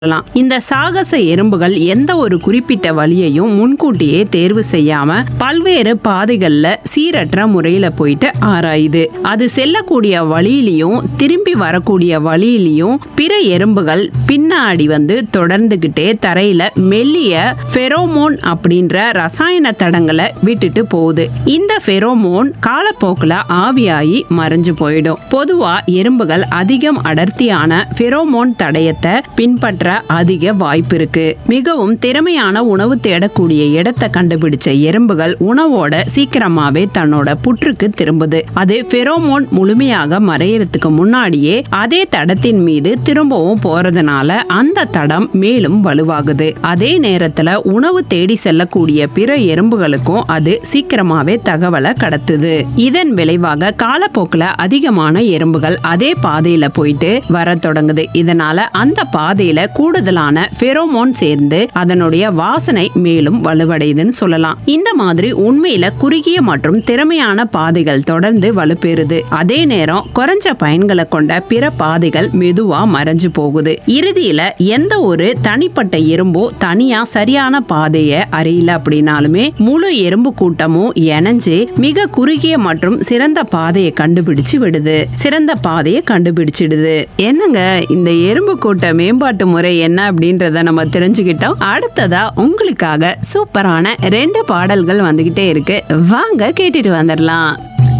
சொல்லலாம் இந்த சாகச எறும்புகள் எந்த ஒரு குறிப்பிட்ட வழியையும் முன்கூட்டியே தேர்வு செய்யாம பல்வேறு பாதைகள்ல சீரற்ற முறையில போயிட்டு ஆராயுது அது செல்லக்கூடிய வழியிலையும் திரும்பி வரக்கூடிய வழியிலையும் பிற எறும்புகள் பின்னாடி வந்து தொடர்ந்துகிட்டே தரையில மெல்லிய ஃபெரோமோன் அப்படின்ற ரசாயன தடங்களை விட்டுட்டு போகுது இந்த ஃபெரோமோன் காலப்போக்கில் ஆவியாகி மறைஞ்சு போயிடும் பொதுவா எறும்புகள் அதிகம் அடர்த்தியான ஃபெரோமோன் தடயத்தை பின்பற்ற அதிக வாய்ப்பு இருக்கு மிகவும் திறமையான உணவு தேடக்கூடிய இடத்தை கண்டுபிடிச்ச எறும்புகள் உணவோட சீக்கிரமாவே தன்னோட புற்றுக்கு திரும்புது அது ஃபெரோமோன் முழுமையாக மறையறதுக்கு முன்னாடியே அதே தடத்தின் மீது திரும்பவும் போறதுனால அந்த தடம் மேலும் வலுவாகுது அதே நேரத்துல உணவு தேடி செல்லக்கூடிய பிற எறும்புகளுக்கும் அது சீக்கிரமாவே தகவலை கடத்துது இதன் விளைவாக காலப்போக்கில் அதிகமான எறும்புகள் அதே பாதையில போயிட்டு வர தொடங்குது இதனால அந்த பாதையில கூடுதலான ஃபெரோமோன் சேர்ந்து அதனுடைய வாசனை மேலும் வலுவடையுதுன்னு சொல்லலாம் இந்த மாதிரி உண்மையில குறுகிய மற்றும் திறமையான பாதைகள் தொடர்ந்து வலுப்பெறுது அதே நேரம் குறைஞ்ச பயன்களை கொண்ட பிற பாதைகள் மெதுவா மறைஞ்சு போகுது இறுதியில எந்த ஒரு தனிப்பட்ட எறும்போ தனியா சரியான பாதையை அறியல அப்படின்னாலுமே முழு எறும்பு கூட்டமும் இணைஞ்சு மிக குறுகிய மற்றும் சிறந்த பாதையை கண்டுபிடிச்சு விடுது சிறந்த பாதையை கண்டுபிடிச்சிடுது என்னங்க இந்த எறும்பு கூட்ட மேம்பாட்டு முறை என்ன அப்படின்றத நம்ம தெரிஞ்சுக்கிட்டோம் அடுத்ததா உங்களுக்காக சூப்பரான ரெண்டு பாடல்கள் வந்துகிட்டே இருக்கு வாங்க கேட்டுட்டு வந்துடலாம்